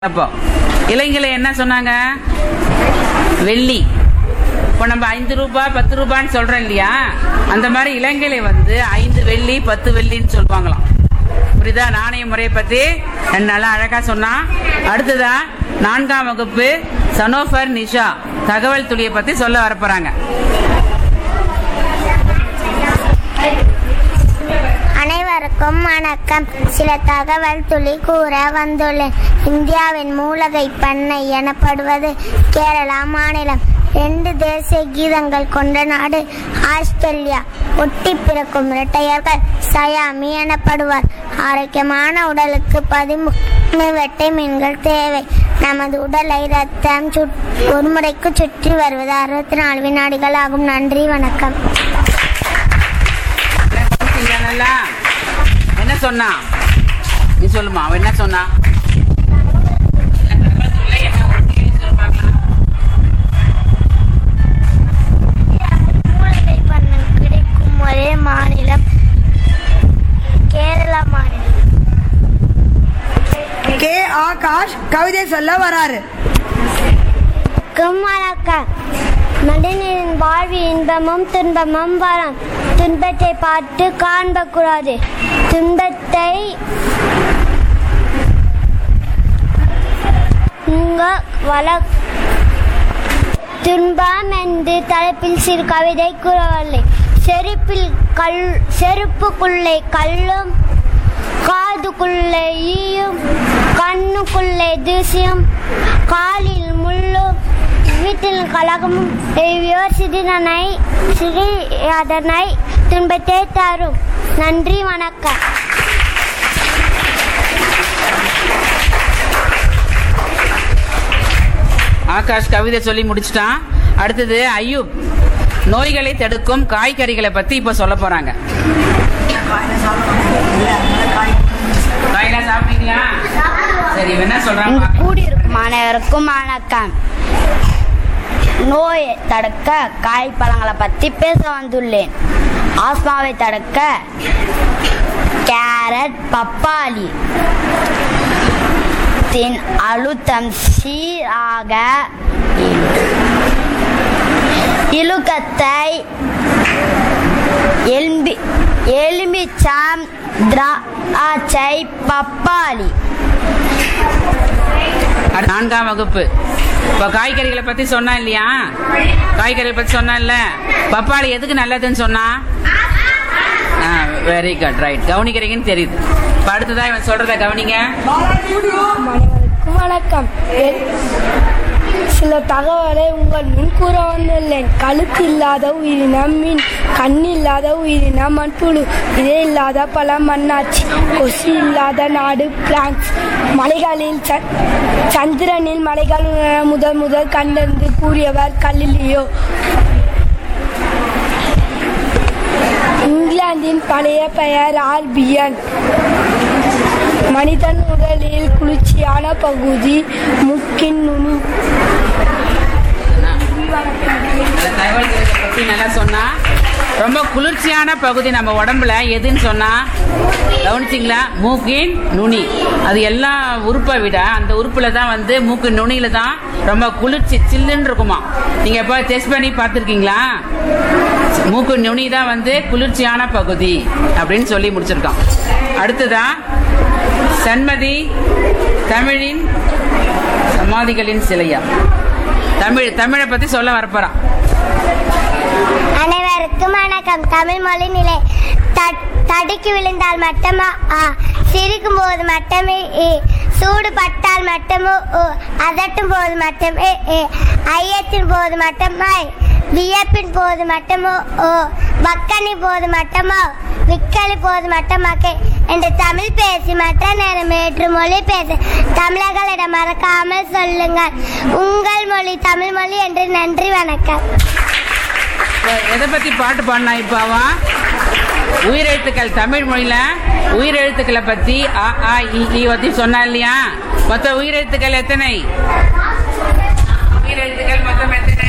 அப்போ இளைஞர்ல என்ன சொன்னாங்க வெள்ளி இப்போ நம்ம ஐந்து ரூபாய் பத்து ரூபான்னு சொல்றோம் இல்லையா அந்த மாதிரி இலங்கையில வந்து ஐந்து வெள்ளி பத்து வெள்ளின்னு சொல்லுவாங்களாம் புரியுதா நாணய முறையை பத்தி நல்லா அழகா சொன்னா அடுத்ததா நான்காம் வகுப்பு சனோஃபர் நிஷா தகவல் துளியை பத்தி சொல்ல வரப்போறாங்க அனைவருக்கும் வணக்கம் சில தகவல் துளி கூற வந்துள்ளேன் இந்தியாவின் மூலகை பண்ணை எனப்படுவது கேரளா மாநிலம் ரெண்டு தேசிய கீதங்கள் கொண்ட நாடு ஆஸ்திரேலியா ஒட்டி பிறக்கும் இரட்டையர்கள் சயாமி எனப்படுவார் ஆரோக்கியமான உடலுக்கு பதிமூணு வெட்டை மீன்கள் தேவை நமது உடலை ரத்தம் சுட் ஒரு முறைக்கு சுற்றி வருவது அறுபத்தி நாலு வினாடிகள் ஆகும் நன்றி வணக்கம் கவனிச்சீங்களா நல்லா என்ன சொன்னா நீ சொல்லுமா அவன் என்ன சொன்னா மூலிகை பண்ணல் கிடைக்கும் ஒரே மாநிலம் கேரளா மாநிலம் கே ஆகாஷ் கவிதை சொல்ல வராரு வணக்கம் மனிதனின் வாழ்வு இன்பமும் துன்பமும் வரும் துன்பத்தை பார்த்து காண்பக்கூடாது துன்பத்தை உங்க வள துன்பம் என்று தலைப்பில் சிறு கவிதை கூறவில்லை செருப்பில் கல் செருப்புக்குள்ளே கல்லும் காதுக்குள்ளே ஈயும் கண்ணுக்குள்ளே தூசியும் காலில் முள்ளும் வீட்டில் கலகமும் யோசிதனை சிறி அதனை துன்பத்தை தரும் நன்றி வணக்கம் ஆகாஷ் கவிதை சொல்லி முடிச்சிட்டான் அடுத்தது ஐயூப் நோய்களை தடுக்கும் காய்கறிகளை பத்தி இப்ப சொல்ல போறாங்க காயெல்லாம் சாப்பிட்டீங்களா சரி இவன் என்ன சொல்றான் இங்கு கூடியிருக்கும் அனைவருக்கும் வணக்கம் நோயை தடுக்க காய்பழங்களை பற்றி பேச வந்துள்ளேன் ஆஸ்மாவை தடுக்க கேரட் பப்பாளி தின் அழுத்தம் சீராக இழுக்கத்தை எலும்பி எலுமிச்சம் திராட்சை பப்பாளி அடுத்து நான்காம் வகுப்பு இப்ப காய்கறிகளை பத்தி சொன்னா இல்லையா காய்கறிகளை பத்தி சொன்னா இல்ல பப்பாளி எதுக்கு நல்லதுன்னு சொன்னா வெரி குட் ரைட் கவனிக்கிறீங்கன்னு தெரியுது இப்ப அடுத்ததா இவன் சொல்றத கவனிங்க அனைவருக்கும் வணக்கம் எ- சில தகவலை உங்கள் முன் கூற வந்துள்ளேன் கழுத்து இல்லாத உயிரினம் மீன் கண் இல்லாத உயிரினம் மண்புழு இதே இல்லாத பல மண்ணாச்சி கொசு இல்லாத நாடு பிரான்ஸ் மலைகளில் ச- சந்திரனில் மலைகள் உணர முதல் முதல் கண்டறிந்து கூறியவர் கலிலியோ இங்கிலாந்தின் பழைய பெயர் ஆர்பியன் மனிதன் உடலில் குளிர்ச்சியான பகுதி முக்கின் நுனி அந்த தகவல்களை பத்தி நல்லா சொன்னா ரொம்ப குளிர்ச்சியான பகுதி நம்ம உடம்புல எதுன்னு சொன்னா கவனிச்சிங்களா மூக்கின் நுனி அது எல்லா உறுப்பை விட அந்த உறுப்புல தான் வந்து மூக்கு நுனியில தான் ரொம்ப குளிர்ச்சி சில்லுன்னு இருக்குமா நீங்க எப்ப டெஸ்ட் பண்ணி பார்த்துருக்கீங்களா மூக்கு நுனி தான் வந்து குளிர்ச்சியான பகுதி அப்படின்னு சொல்லி முடிச்சிருக்கோம் அடுத்ததா சண்மதி தமிழின் சமாதிகளின் சிலையா தமிழ் தமிழை பத்தி சொல்ல வரப்போறான் அனைவருக்கும் வணக்கம் தமிழ் மொழி நிலை த- தடுக்கி விழுந்தால் மட்டுமா ஆ சிரிக்கும் போது மட்டுமே ஏ சூடு பட்டால் மட்டுமோ ஓ அதட்டும் போது மட்டுமே ஏ ஐயத்தின் போது மட்டுமா வியப்பின் போது மட்டுமோ ஓ பக்கனி போது மட்டுமோ விக்கலி போது மட்டுமாக்கே என்று தமிழ் பேசி மற்ற நேரம் ஏற்று மொழி பேச தமிழர்களிடம் மறக்காமல் சொல்லுங்கள் உங்கள் மொழி தமிழ் மொழி என்று நன்றி வணக்கம் இப்ப எதை பத்தி பாட்டு பாடினா இப்ப அவன் உயிரெழுத்துக்கள் தமிழ் மொழியில உயிரெழுத்துக்களை பத்தி அ ஆ இ ஈ பத்தி சொன்னா இல்லையா மொத்த உயிரெழுத்துக்கள் எத்தனை உயிரெழுத்துக்கள் மொத்தம் எத்தனை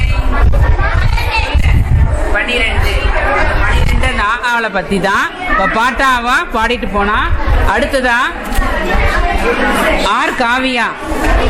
பன்னிரெண்டு அந்த பன்னிரெண்டு அந்த ஆ ஆவலை பத்தி தான் இப்ப பாட்டா அவன் பாடிட்டு போனா அடுத்ததா ஆர் காவியா